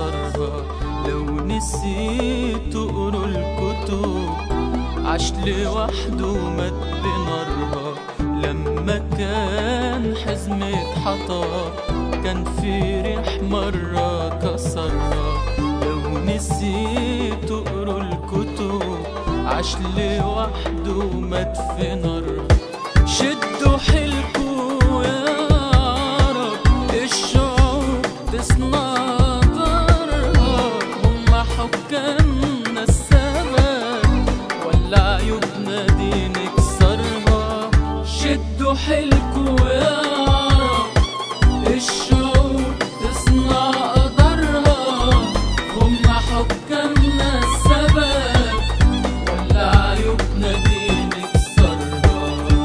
كسرها لو نسيت تقروا الكتب عاش لوحده مات بنارها لما كان حزمة حطب كان في ريح مرة كسرها لو نسيت تقروا الكتب عاش لوحده مات في نارها شدوا حيلكوا يا رب الشعوب تصنع ضرها هم حكامنا السبب ولا عيوبنا دي نكسرها شدوا حيلكوا يا رب الشعوب تصنع قدرها هم حكامنا السبب ولا عيوبنا دي نكسرها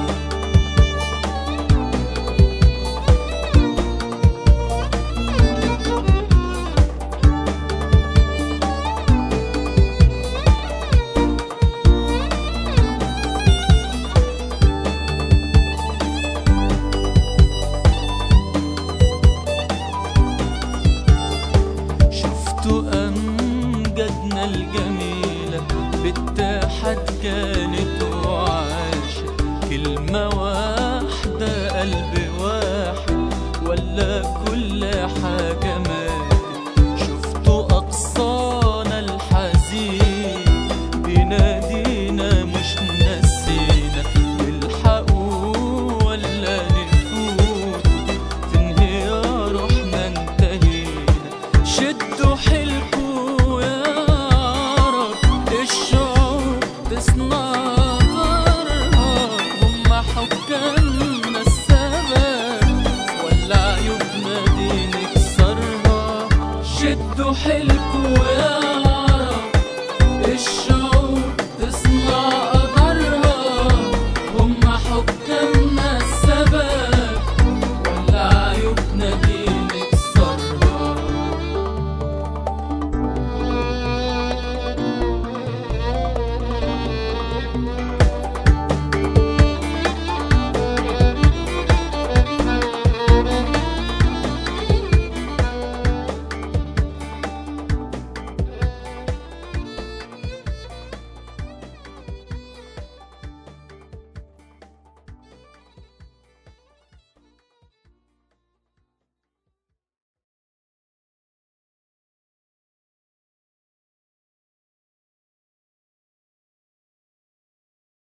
شفتوا أمجادنا الجميلة باتحاد كانت وعاشت كلمة واحدة قلب واحد ولا كل حاجة ماتت شفتوا أقصانا الحزين بينادينا مش نسينا نلحقوا ولا نفوت في انهيار احنا انتهينا شدوا حيلكوا يا رب الشعوب تصنع ضرها هم حكامنا السبب ولا عيوبنا دي نكسرها شدوا حيلكوا يا